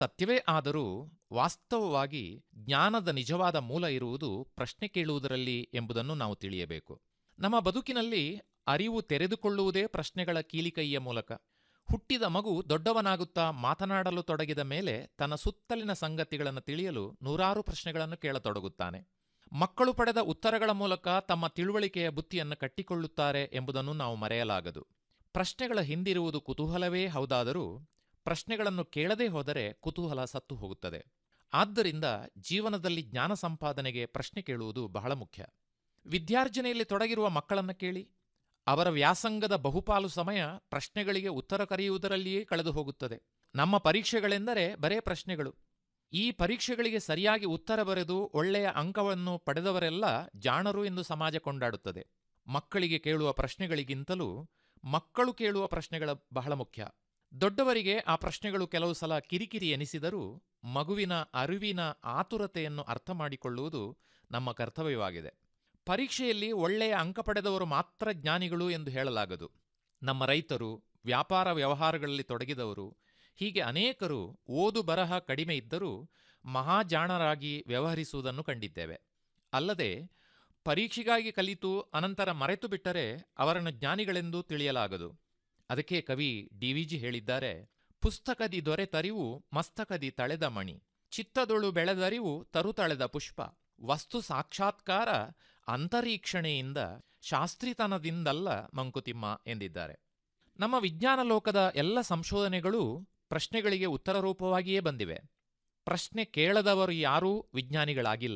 ಸತ್ಯವೇ ಆದರೂ ವಾಸ್ತವವಾಗಿ ಜ್ಞಾನದ ನಿಜವಾದ ಮೂಲ ಇರುವುದು ಪ್ರಶ್ನೆ ಕೇಳುವುದರಲ್ಲಿ ಎಂಬುದನ್ನು ನಾವು ತಿಳಿಯಬೇಕು ನಮ್ಮ ಬದುಕಿನಲ್ಲಿ ಅರಿವು ತೆರೆದುಕೊಳ್ಳುವುದೇ ಪ್ರಶ್ನೆಗಳ ಕೀಲಿಕೈಯ ಮೂಲಕ ಹುಟ್ಟಿದ ಮಗು ದೊಡ್ಡವನಾಗುತ್ತಾ ಮಾತನಾಡಲು ತೊಡಗಿದ ಮೇಲೆ ತನ್ನ ಸುತ್ತಲಿನ ಸಂಗತಿಗಳನ್ನು ತಿಳಿಯಲು ನೂರಾರು ಪ್ರಶ್ನೆಗಳನ್ನು ಕೇಳತೊಡಗುತ್ತಾನೆ ಮಕ್ಕಳು ಪಡೆದ ಉತ್ತರಗಳ ಮೂಲಕ ತಮ್ಮ ತಿಳುವಳಿಕೆಯ ಬುತ್ತಿಯನ್ನು ಕಟ್ಟಿಕೊಳ್ಳುತ್ತಾರೆ ಎಂಬುದನ್ನು ನಾವು ಮರೆಯಲಾಗದು ಪ್ರಶ್ನೆಗಳ ಹಿಂದಿರುವುದು ಕುತೂಹಲವೇ ಹೌದಾದರೂ ಪ್ರಶ್ನೆಗಳನ್ನು ಕೇಳದೇ ಹೋದರೆ ಕುತೂಹಲ ಸತ್ತು ಹೋಗುತ್ತದೆ ಆದ್ದರಿಂದ ಜೀವನದಲ್ಲಿ ಜ್ಞಾನ ಸಂಪಾದನೆಗೆ ಪ್ರಶ್ನೆ ಕೇಳುವುದು ಬಹಳ ಮುಖ್ಯ ವಿದ್ಯಾರ್ಜನೆಯಲ್ಲಿ ತೊಡಗಿರುವ ಮಕ್ಕಳನ್ನು ಕೇಳಿ ಅವರ ವ್ಯಾಸಂಗದ ಬಹುಪಾಲು ಸಮಯ ಪ್ರಶ್ನೆಗಳಿಗೆ ಉತ್ತರ ಕರೆಯುವುದರಲ್ಲಿಯೇ ಕಳೆದು ಹೋಗುತ್ತದೆ ನಮ್ಮ ಪರೀಕ್ಷೆಗಳೆಂದರೆ ಬರೇ ಪ್ರಶ್ನೆಗಳು ಈ ಪರೀಕ್ಷೆಗಳಿಗೆ ಸರಿಯಾಗಿ ಉತ್ತರ ಬರೆದು ಒಳ್ಳೆಯ ಅಂಕವನ್ನು ಪಡೆದವರೆಲ್ಲ ಜಾಣರು ಎಂದು ಸಮಾಜ ಕೊಂಡಾಡುತ್ತದೆ ಮಕ್ಕಳಿಗೆ ಕೇಳುವ ಪ್ರಶ್ನೆಗಳಿಗಿಂತಲೂ ಮಕ್ಕಳು ಕೇಳುವ ಪ್ರಶ್ನೆಗಳ ಬಹಳ ಮುಖ್ಯ ದೊಡ್ಡವರಿಗೆ ಆ ಪ್ರಶ್ನೆಗಳು ಕೆಲವು ಸಲ ಕಿರಿಕಿರಿ ಎನಿಸಿದರೂ ಮಗುವಿನ ಅರಿವಿನ ಆತುರತೆಯನ್ನು ಅರ್ಥ ಮಾಡಿಕೊಳ್ಳುವುದು ನಮ್ಮ ಕರ್ತವ್ಯವಾಗಿದೆ ಪರೀಕ್ಷೆಯಲ್ಲಿ ಒಳ್ಳೆಯ ಅಂಕ ಪಡೆದವರು ಮಾತ್ರ ಜ್ಞಾನಿಗಳು ಎಂದು ಹೇಳಲಾಗದು ನಮ್ಮ ರೈತರು ವ್ಯಾಪಾರ ವ್ಯವಹಾರಗಳಲ್ಲಿ ತೊಡಗಿದವರು ಹೀಗೆ ಅನೇಕರು ಓದು ಬರಹ ಕಡಿಮೆ ಇದ್ದರೂ ಮಹಾಜಾಣರಾಗಿ ವ್ಯವಹರಿಸುವುದನ್ನು ಕಂಡಿದ್ದೇವೆ ಅಲ್ಲದೆ ಪರೀಕ್ಷೆಗಾಗಿ ಕಲಿತು ಅನಂತರ ಮರೆತು ಬಿಟ್ಟರೆ ಅವರನ್ನು ಜ್ಞಾನಿಗಳೆಂದು ತಿಳಿಯಲಾಗದು ಅದಕ್ಕೆ ಕವಿ ಡಿವಿಜಿ ಹೇಳಿದ್ದಾರೆ ಪುಸ್ತಕದಿ ದೊರೆತರಿವು ಮಸ್ತಕದಿ ತಳೆದ ಮಣಿ ಚಿತ್ತದೊಳು ಬೆಳೆದರಿವು ತರುತಳೆದ ಪುಷ್ಪ ವಸ್ತು ಸಾಕ್ಷಾತ್ಕಾರ ಅಂತರೀಕ್ಷಣೆಯಿಂದ ಶಾಸ್ತ್ರಿತನದಿಂದಲ್ಲ ಮಂಕುತಿಮ್ಮ ಎಂದಿದ್ದಾರೆ ನಮ್ಮ ವಿಜ್ಞಾನ ಲೋಕದ ಎಲ್ಲ ಸಂಶೋಧನೆಗಳು ಪ್ರಶ್ನೆಗಳಿಗೆ ಉತ್ತರ ರೂಪವಾಗಿಯೇ ಬಂದಿವೆ ಪ್ರಶ್ನೆ ಕೇಳದವರು ಯಾರೂ ವಿಜ್ಞಾನಿಗಳಾಗಿಲ್ಲ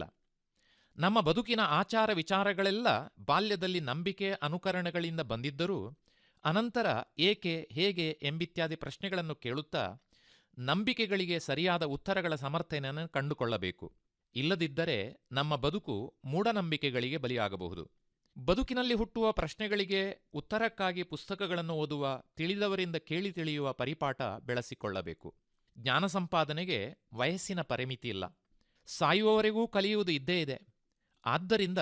ನಮ್ಮ ಬದುಕಿನ ಆಚಾರ ವಿಚಾರಗಳೆಲ್ಲ ಬಾಲ್ಯದಲ್ಲಿ ನಂಬಿಕೆ ಅನುಕರಣೆಗಳಿಂದ ಬಂದಿದ್ದರೂ ಅನಂತರ ಏಕೆ ಹೇಗೆ ಎಂಬಿತ್ಯಾದಿ ಪ್ರಶ್ನೆಗಳನ್ನು ಕೇಳುತ್ತಾ ನಂಬಿಕೆಗಳಿಗೆ ಸರಿಯಾದ ಉತ್ತರಗಳ ಸಮರ್ಥನೆಯನ್ನು ಕಂಡುಕೊಳ್ಳಬೇಕು ಇಲ್ಲದಿದ್ದರೆ ನಮ್ಮ ಬದುಕು ಮೂಢನಂಬಿಕೆಗಳಿಗೆ ಬಲಿಯಾಗಬಹುದು ಬದುಕಿನಲ್ಲಿ ಹುಟ್ಟುವ ಪ್ರಶ್ನೆಗಳಿಗೆ ಉತ್ತರಕ್ಕಾಗಿ ಪುಸ್ತಕಗಳನ್ನು ಓದುವ ತಿಳಿದವರಿಂದ ಕೇಳಿ ತಿಳಿಯುವ ಪರಿಪಾಠ ಬೆಳೆಸಿಕೊಳ್ಳಬೇಕು ಜ್ಞಾನ ಸಂಪಾದನೆಗೆ ವಯಸ್ಸಿನ ಪರಿಮಿತಿ ಇಲ್ಲ ಸಾಯುವವರೆಗೂ ಕಲಿಯುವುದು ಇದ್ದೇ ಇದೆ ಆದ್ದರಿಂದ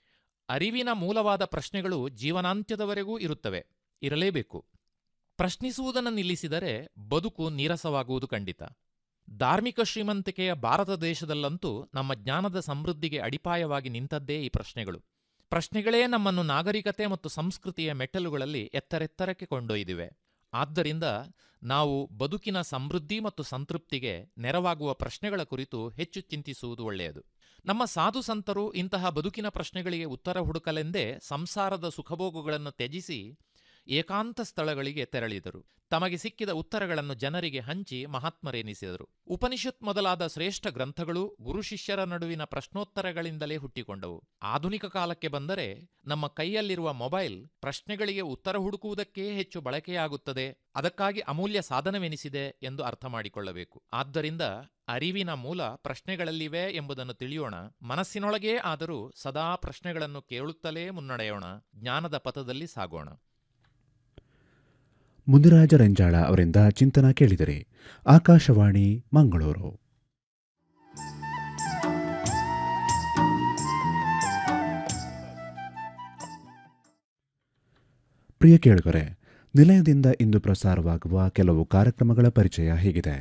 ಅರಿವಿನ ಮೂಲವಾದ ಪ್ರಶ್ನೆಗಳು ಜೀವನಾಂತ್ಯದವರೆಗೂ ಇರುತ್ತವೆ ಇರಲೇಬೇಕು ಪ್ರಶ್ನಿಸುವುದನ್ನು ನಿಲ್ಲಿಸಿದರೆ ಬದುಕು ನೀರಸವಾಗುವುದು ಖಂಡಿತ ಧಾರ್ಮಿಕ ಶ್ರೀಮಂತಿಕೆಯ ಭಾರತ ದೇಶದಲ್ಲಂತೂ ನಮ್ಮ ಜ್ಞಾನದ ಸಮೃದ್ಧಿಗೆ ಅಡಿಪಾಯವಾಗಿ ನಿಂತದ್ದೇ ಈ ಪ್ರಶ್ನೆಗಳು ಪ್ರಶ್ನೆಗಳೇ ನಮ್ಮನ್ನು ನಾಗರಿಕತೆ ಮತ್ತು ಸಂಸ್ಕೃತಿಯ ಮೆಟ್ಟಲುಗಳಲ್ಲಿ ಎತ್ತರೆತ್ತರಕ್ಕೆ ಕೊಂಡೊಯ್ದಿವೆ ಆದ್ದರಿಂದ ನಾವು ಬದುಕಿನ ಸಮೃದ್ಧಿ ಮತ್ತು ಸಂತೃಪ್ತಿಗೆ ನೆರವಾಗುವ ಪ್ರಶ್ನೆಗಳ ಕುರಿತು ಹೆಚ್ಚು ಚಿಂತಿಸುವುದು ಒಳ್ಳೆಯದು ನಮ್ಮ ಸಾಧು ಸಂತರು ಇಂತಹ ಬದುಕಿನ ಪ್ರಶ್ನೆಗಳಿಗೆ ಉತ್ತರ ಹುಡುಕಲೆಂದೇ ಸಂಸಾರದ ಸುಖಭೋಗಗಳನ್ನು ತ್ಯಜಿಸಿ ಏಕಾಂತ ಸ್ಥಳಗಳಿಗೆ ತೆರಳಿದರು ತಮಗೆ ಸಿಕ್ಕಿದ ಉತ್ತರಗಳನ್ನು ಜನರಿಗೆ ಹಂಚಿ ಮಹಾತ್ಮರೆನಿಸಿದರು ಉಪನಿಷತ್ ಮೊದಲಾದ ಶ್ರೇಷ್ಠ ಗ್ರಂಥಗಳು ಗುರು ಶಿಷ್ಯರ ನಡುವಿನ ಪ್ರಶ್ನೋತ್ತರಗಳಿಂದಲೇ ಹುಟ್ಟಿಕೊಂಡವು ಆಧುನಿಕ ಕಾಲಕ್ಕೆ ಬಂದರೆ ನಮ್ಮ ಕೈಯಲ್ಲಿರುವ ಮೊಬೈಲ್ ಪ್ರಶ್ನೆಗಳಿಗೆ ಉತ್ತರ ಹುಡುಕುವುದಕ್ಕೇ ಹೆಚ್ಚು ಬಳಕೆಯಾಗುತ್ತದೆ ಅದಕ್ಕಾಗಿ ಅಮೂಲ್ಯ ಸಾಧನವೆನಿಸಿದೆ ಎಂದು ಅರ್ಥ ಮಾಡಿಕೊಳ್ಳಬೇಕು ಆದ್ದರಿಂದ ಅರಿವಿನ ಮೂಲ ಪ್ರಶ್ನೆಗಳಲ್ಲಿವೆ ಎಂಬುದನ್ನು ತಿಳಿಯೋಣ ಮನಸ್ಸಿನೊಳಗೇ ಆದರೂ ಸದಾ ಪ್ರಶ್ನೆಗಳನ್ನು ಕೇಳುತ್ತಲೇ ಮುನ್ನಡೆಯೋಣ ಜ್ಞಾನದ ಪಥದಲ್ಲಿ ಸಾಗೋಣ ಮುನಿರಾಜ ರಂಜಾಳ ಅವರಿಂದ ಚಿಂತನ ಕೇಳಿದರೆ ಆಕಾಶವಾಣಿ ಮಂಗಳೂರು ಪ್ರಿಯ ಕೇಳುಗರೆ ನಿಲಯದಿಂದ ಇಂದು ಪ್ರಸಾರವಾಗುವ ಕೆಲವು ಕಾರ್ಯಕ್ರಮಗಳ ಪರಿಚಯ ಹೀಗಿದೆ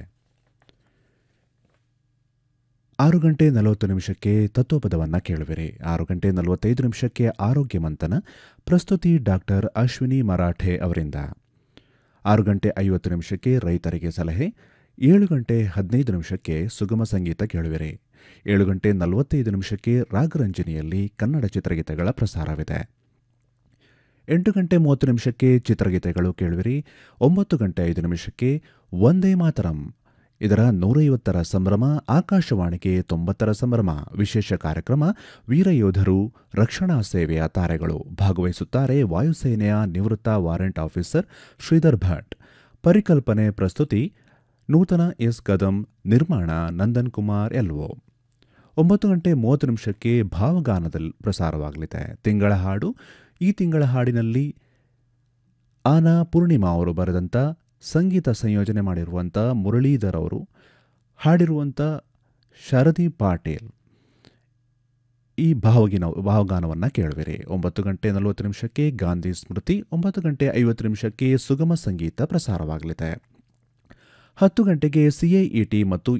ಆರು ಗಂಟೆ ನಲವತ್ತು ನಿಮಿಷಕ್ಕೆ ತತ್ವಪದವನ್ನು ಕೇಳುವಿರಿ ಆರು ಗಂಟೆ ನಲವತ್ತೈದು ನಿಮಿಷಕ್ಕೆ ಆರೋಗ್ಯ ಮಂಥನ ಪ್ರಸ್ತುತಿ ಡಾಕ್ಟರ್ ಅಶ್ವಿನಿ ಮರಾಠೆ ಅವರಿಂದ ಆರು ಗಂಟೆ ಐವತ್ತು ನಿಮಿಷಕ್ಕೆ ರೈತರಿಗೆ ಸಲಹೆ ಏಳು ಗಂಟೆ ಹದಿನೈದು ನಿಮಿಷಕ್ಕೆ ಸುಗಮ ಸಂಗೀತ ಕೇಳುವಿರಿ ಏಳು ಗಂಟೆ ನಲವತ್ತೈದು ನಿಮಿಷಕ್ಕೆ ರಾಗರಂಜನಿಯಲ್ಲಿ ಕನ್ನಡ ಚಿತ್ರಗೀತೆಗಳ ಪ್ರಸಾರವಿದೆ ಎಂಟು ಗಂಟೆ ಮೂವತ್ತು ನಿಮಿಷಕ್ಕೆ ಚಿತ್ರಗೀತೆಗಳು ಕೇಳುವಿರಿ ಒಂಬತ್ತು ಗಂಟೆ ಐದು ನಿಮಿಷಕ್ಕೆ ಒಂದೇ ಮಾತರಂ ಇದರ ನೂರೈವತ್ತರ ಸಂಭ್ರಮ ಆಕಾಶವಾಣಿಗೆ ತೊಂಬತ್ತರ ಸಂಭ್ರಮ ವಿಶೇಷ ಕಾರ್ಯಕ್ರಮ ವೀರಯೋಧರು ರಕ್ಷಣಾ ಸೇವೆಯ ತಾರೆಗಳು ಭಾಗವಹಿಸುತ್ತಾರೆ ವಾಯುಸೇನೆಯ ನಿವೃತ್ತ ವಾರೆಂಟ್ ಆಫೀಸರ್ ಶ್ರೀಧರ್ ಭಟ್ ಪರಿಕಲ್ಪನೆ ಪ್ರಸ್ತುತಿ ನೂತನ ಎಸ್ ಕದಂ ನಿರ್ಮಾಣ ನಂದನ್ ಕುಮಾರ್ ಎಲ್ಒ ಒಂಬತ್ತು ಗಂಟೆ ಮೂವತ್ತು ನಿಮಿಷಕ್ಕೆ ಭಾವಗಾನದಲ್ಲಿ ಪ್ರಸಾರವಾಗಲಿದೆ ತಿಂಗಳ ಹಾಡು ಈ ತಿಂಗಳ ಹಾಡಿನಲ್ಲಿ ಆನಾ ಪೂರ್ಣಿಮಾ ಅವರು ಬರೆದಂಥ ಸಂಗೀತ ಸಂಯೋಜನೆ ಮಾಡಿರುವಂಥ ಮುರಳೀಧರ್ ಅವರು ಹಾಡಿರುವಂಥ ಶರದಿ ಪಾಟೀಲ್ ಈ ಭಾವಗಿನ ಭಾವಗಾನವನ್ನು ಕೇಳುವಿರಿ ಒಂಬತ್ತು ಗಂಟೆ ನಲವತ್ತು ನಿಮಿಷಕ್ಕೆ ಗಾಂಧಿ ಸ್ಮೃತಿ ಒಂಬತ್ತು ಗಂಟೆ ಐವತ್ತು ನಿಮಿಷಕ್ಕೆ ಸುಗಮ ಸಂಗೀತ ಪ್ರಸಾರವಾಗಲಿದೆ ಹತ್ತು ಗಂಟೆಗೆ ಸಿಐಇಟಿ ಮತ್ತು